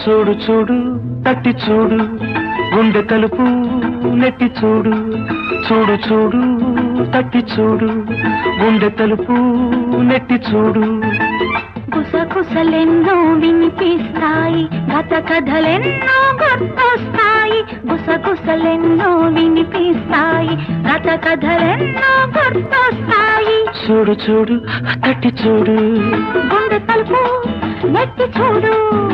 చూడు చూడు తట్టి చూడు గుండె తలుపు నెట్టి చూడు చూడు చూడు తట్టి చూడు గుండె తలుపు నెట్టి చూడు గుసగుసలెన్నో వినిపిస్తాయి గత కథలెన్నో గుర్తొస్తాయి గుసగుసలెన్నో వినిపిస్తాయి గత కథలెన్నో గుర్తొస్తాయి చూడు చూడు తట్టి చూడు గుండె తలుపు నెట్టి చూడు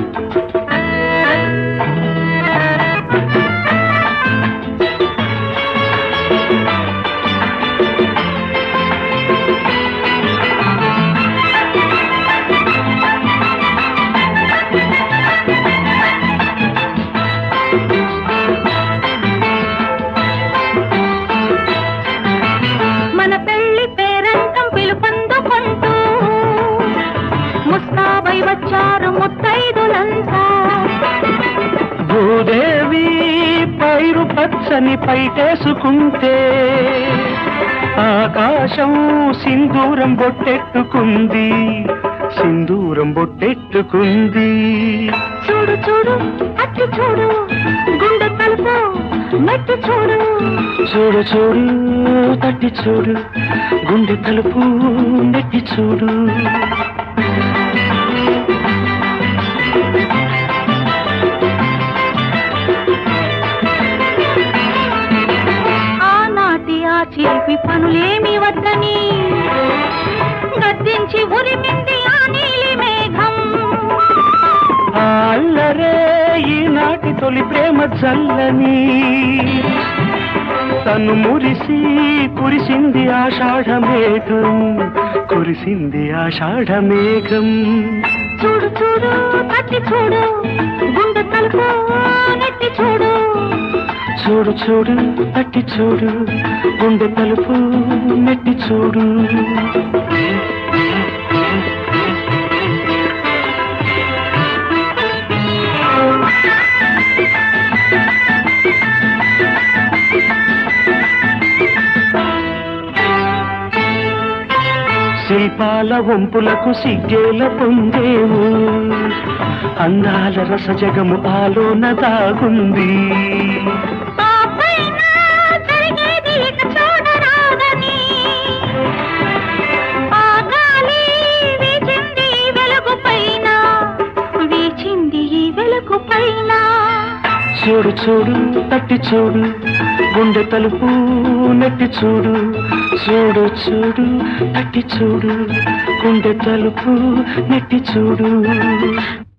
మన పెళ్లి పేరంటం పిలుపందుకుంటూ ముస్తాబై వచ్చారు ముత్తైదులంతా భూదేవి పైరు పచ్చని పైటేసుకుంటే ఆకాశం సింధూరం బొట్టెట్టుకుంది సింధూరం బొట్టెట్టుకుంది చూడు చూడు అట్టి చూడు గుండె తలుపు నెట్టి చూడు చూడు చూడు తట్టి చూడు గుండె తలుపు నెట్టి చూడు ఆనాటి ఆ చిలిపి పనులేమి వద్దని గద్దించి ఉరిమింది ఆ నీలి మేఘం ఆ అల్లరే ఈనాటి తొలి ప్రేమ జల్లని తను మురిసి కురిసింది ఆషాఢ మేఘం కురిసింది ఆషాఢ మేఘం చూడు చూడు తట్టి చూడు గుండె తలుపు నెట్టి చూడు చూడు చూడు తట్టి చూడు గుండె తలుపు నెట్టి చూడు శిల్పాల వంపులకు సిగ్గేల పొందేవు అందాల రస జగము ఆలోన దాగుంది ఆ పైన జరిగేది ఇక చూడరాదని ఆ గాలి వీచింది ఈ వెలుగు పైన వీచింది ఈ వెలుగు పైన చూడు చూడు తట్టి చూడు గుండె తలుపు నెట్టి చూడు చూడు చూడు తట్టి చూడు గుండె తలుపు నెట్టి చూడు